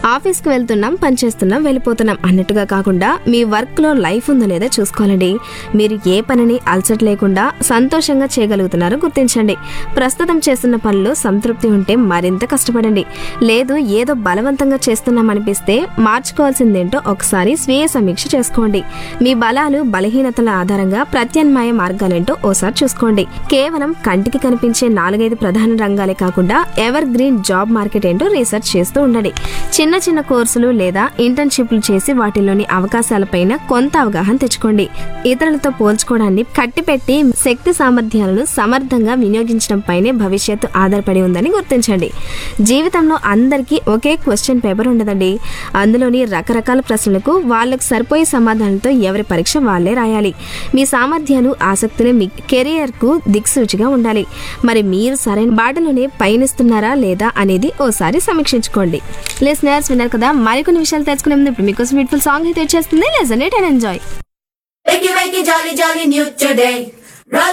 ఆఫీస్కి వెళ్తున్నాం పని చేస్తున్నాం వెళ్ళిపోతున్నాం అన్నట్టుగా కాకుండా మీ వర్క్లో లైఫ్ ఉందో లేదో చూసుకోవాలండి మీరు ఏ పనిని అలసట లేకుండా సంతోషంగా చేయగలుగుతున్నారో గుర్తించండి ప్రస్తుతం చేస్తున్న పనులు సంతృప్తి ఉంటే మరింత కష్టపడండి లేదు ఏదో బలవంతంగా చేస్తున్నాం అనిపిస్తే మార్చుకోవాల్సిందేంటో ఒకసారి స్వీయ సమీక్ష చేసుకోండి మీ బలాలు బలహీనతల ఆధారంగా ప్రత్యామ్నాయ మార్గాలేంటో ఓసారి చూసుకోండి కేవలం కంటికి కనిపించే నాలుగైదు ప్రధాన రంగాలే కాకుండా ఎవర్ గ్రీన్ జాబ్ మార్కెట్ ఏంటో రీసెర్చ్ చేస్తూ ఉండండి చిన్న చిన్న కోర్సులు లేదా ఇంటర్న్షిప్లు చేసి వాటిలోని అవకాశాలపైన కొంత అవగాహన తెచ్చుకోండి ఇతరులతో పోల్చుకోవడాన్ని కట్టిపెట్టి శక్తి సామర్థ్యాలను సమర్థంగా వినియోగించడం పైనే భవిష్యత్తు ఆధారపడి ఉందని గుర్తించండి జీవితంలో అందరికీ ఒకే క్వశ్చన్ పేపర్ ఉండదండి అందులోని రకరకాల ప్రశ్నలకు వాళ్ళకు సరిపోయే సమాధానంతో ఎవరి పరీక్ష వాళ్ళే రాయాలి మీ సామర్థ్యాలు ఆసక్తులే మీ కెరియర్కు దిక్సూచిగా ఉండాలి మరి మీరు సరైన బాటలోనే పయనిస్తున్నారా లేదా అనేది ఓసారి సమీక్షించుకోండి లిసనర్స్ విన్నారు కదా మరికొన్ని విషయాలు తెలుసుకునే ముందు ఇప్పుడు మీకోసం బ్యూటిఫుల్ సాంగ్ అయితే వచ్చేస్తుంది listen it and enjoy Wakey, wakey, jolly, jolly new today.